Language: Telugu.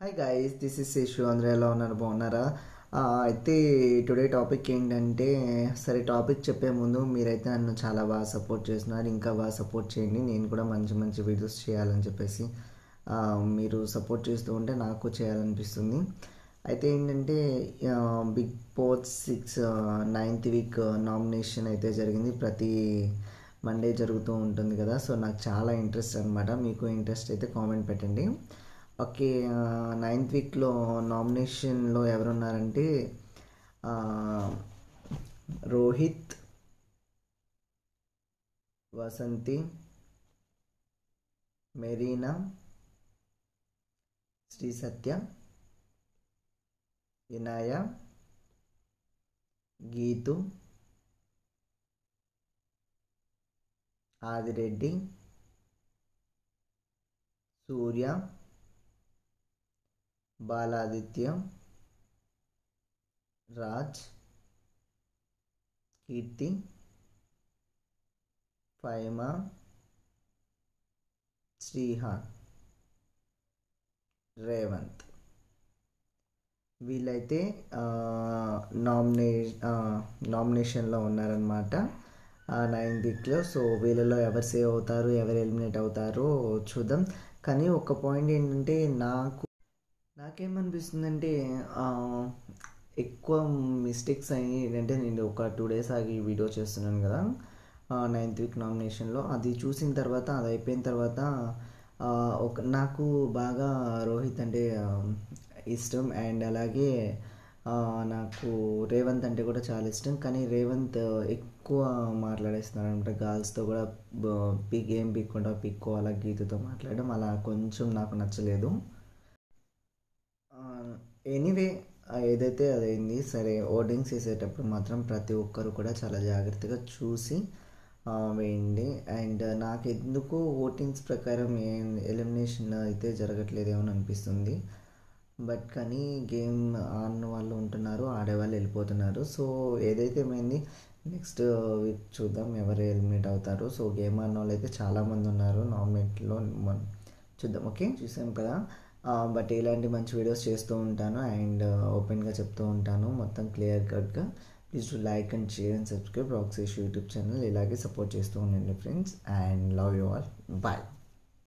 hi guys this is Seshu అందరూ ఎలా ఉన్నారు బాగున్నారా ఆ, అయితే టుడే టాపిక్ ఏంటంటే సరే టాపిక్ చెప్పే ముందు మీరైతే నన్ను చాలా బాగా సపోర్ట్ చేస్తున్నారు ఇంకా బాగా సపోర్ట్ చేయండి నేను కూడా మంచి మంచి వీడియోస్ చేయాలని చెప్పేసి ఆ, మీరు సపోర్ట్ చేస్తూ ఉంటే నాకు చేయాలనిపిస్తుంది అయితే ఏంటంటే ఆ, big boss six ninth week nomination అయితే జరిగింది ప్రతి మండే జరుగుతూ ఉంటుంది కదా సో నాకు చాలా ఇంట్రెస్ట్ అనమాట మీకు ఇంట్రెస్ట్ అయితే కామెంట్ పెట్టండి ఓకే నైన్త్ వీక్లో నామినేషన్లో ఎవరున్నారంటే ఆ, రోహిత్ వసంతి మెరీనా శ్రీ సత్య వినాయ గీతు ఆదిరెడ్డి సూర్య బాలాదిత్య రాజ్ కీర్తి ఫైమా శ్రీహాన్ రేవంత్ వీళ్ళైతే నామినే నామినేషన్లో ఉన్నారనమాట నైన్ వీక్లో సో వీళ్ళలో ఎవరు సేవ్ అవుతారు ఎవరు ఎలిమినేట్ అవుతారో చూద్దాం కానీ ఒక పాయింట్ ఏంటంటే నాకు నాకేమనిపిస్తుందంటే ఆ, ఎక్కువ మిస్టేక్స్ అయ్యి ఏంటంటే నేను ఒక టూ డేస్ ఆగి వీడియో చేస్తున్నాను కదా నైన్త్ వీక్ నామినేషన్లో అది చూసిన తర్వాత అది అయిపోయిన తర్వాత ఆ, ఒక నాకు బాగా రోహిత్ అంటే ఆ, ఇష్టం అండ్ అలాగే ఆ, నాకు రేవంత్ అంటే కూడా చాలా ఇష్టం కానీ రేవంత్ ఎక్కువ మాట్లాడేస్తున్నాడు అనమాట గర్ల్స్తో కూడా పిక్ ఏం పిక్కుండా పిక్కో అలా గీతతో మాట్లాడడం అలా కొంచెం నాకు నచ్చలేదు ఎనీవే ఏదైతే అదైంది సరే ఓటింగ్స్ వేసేటప్పుడు మాత్రం ప్రతి ఒక్కరు కూడా చాలా జాగ్రత్తగా చూసి ఆ, వేయండి అండ్ నాకు ఎందుకు ఓటింగ్స్ ప్రకారం ఏం ఎలిమినేషన్ అయితే జరగట్లేదేమో అని అనిపిస్తుంది బట్ కానీ గేమ్ ఆడిన వాళ్ళు ఉంటున్నారు ఆడేవాళ్ళు వెళ్ళిపోతున్నారు సో ఏదైతే ఏమైంది నెక్స్ట్ వీక్ చూద్దాం ఎవరు ఎలిమినేట్ అవుతారు సో గేమ్ ఆడిన వాళ్ళు అయితే చాలామంది ఉన్నారు నామినేట్లో చూద్దాం ఓకే చూసాం కదా బట్ ఇలాంటి మంచి వీడియోస్ చేస్తూ ఉంటాను అండ్ ఓపెన్గా చెప్తూ ఉంటాను మొత్తం క్లియర్ కట్గా please to like and share and subscribe రాక్సేష్ యూట్యూబ్ ఛానల్ ఇలాగే సపోర్ట్ చేస్తూ ఉండండి friends and love you all bye